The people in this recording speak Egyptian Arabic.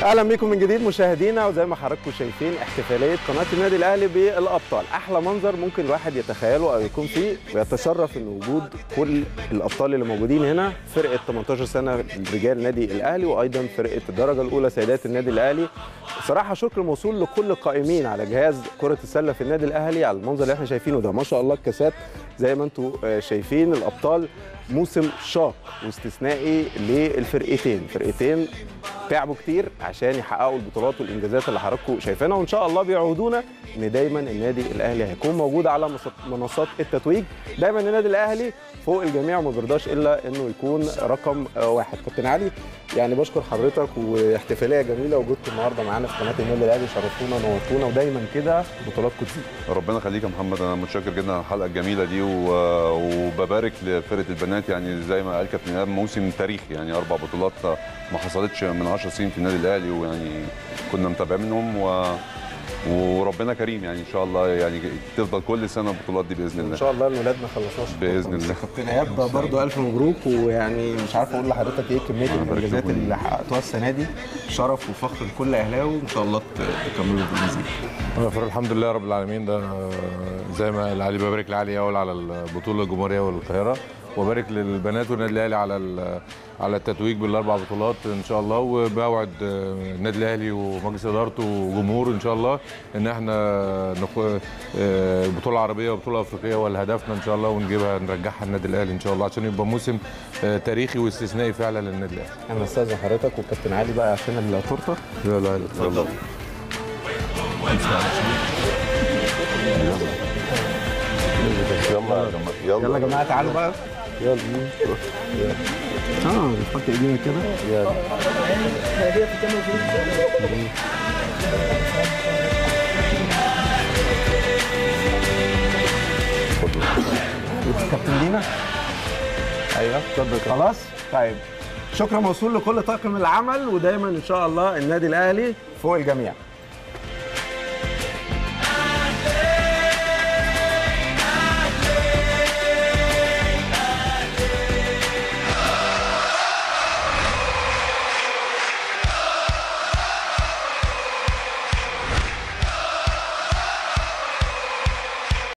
اهلا بكم من جديد مشاهدينا وزي ما حضراتكم شايفين احتفاليه قناه النادي الاهلي بالابطال احلى منظر ممكن الواحد يتخيله او يكون فيه ويتشرف ان وجود كل الابطال اللي موجودين هنا فرقه 18 سنه رجال النادي الاهلي وايضا فرقه الدرجه الاولى سيدات النادي الاهلي صراحه شكر موصول لكل القائمين على جهاز كره السله في النادي الاهلي على المنظر اللي احنا شايفينه ده ما شاء الله الكاسات زي ما انتم شايفين الابطال موسم شاق واستثنائي للفرقتين فرقتين تعبوا كتير عشان يحققوا البطولات والانجازات اللي حضراتكم شايفينها وان شاء الله بيعودونا ان دايما النادي الاهلي هيكون موجود على منصات التتويج دايما النادي الاهلي فوق الجميع وما بيرضاش الا انه يكون رقم واحد كابتن علي يعني بشكر حضرتك واحتفاليه جميله وجودكم النهارده معانا في قناه النادي الاهلي شرفتونا ونورتونا ودايما كده بطولاتكم كتير ربنا يخليك يا محمد انا متشكر جدا على الحلقه الجميله دي وببارك لفرقه البنات يعني زي ما قال كابتن ايهاب موسم تاريخي يعني اربع بطولات ما حصلتش من 10 سنين في النادي الاهلي ويعني كنا متابعينهم و وربنا كريم يعني ان شاء الله يعني تفضل كل سنه البطولات دي باذن الله ان شاء الله الولاد ما خلصناش باذن الله كابتن ايهاب برضه الف مبروك ويعني مش عارف اقول لحضرتك ايه كميه الانجازات اللي حققتوها السنه دي شرف وفخر لكل اهلاوي وان شاء الله تكملوا بالمزيد الحمد لله رب العالمين ده زي ما العلي ببارك لعلي اول على البطوله الجمهوريه والقاهره وبارك للبنات والنادي الاهلي على على التتويج بالاربع بطولات ان شاء الله وبوعد النادي الاهلي ومجلس ادارته وجمهوره ان شاء الله ان احنا نخ... بطوله عربيه وبطوله افريقيه والهدفنا ان شاء الله ونجيبها نرجعها النادي الاهلي ان شاء الله عشان يبقى موسم تاريخي واستثنائي فعلا للنادي الاهلي. انا استاذن حضرتك والكابتن علي بقى عشان التورته. لا لا اتفضل. يلا يا جماعه يلا يلا يا جماعه تعالوا بقى يلا اه نحط ايدينا كده يلا كابتن دينا ايوه اتفضل خلاص طيب شكرا موصول لكل طاقم العمل ودايما ان شاء الله النادي الاهلي فوق الجميع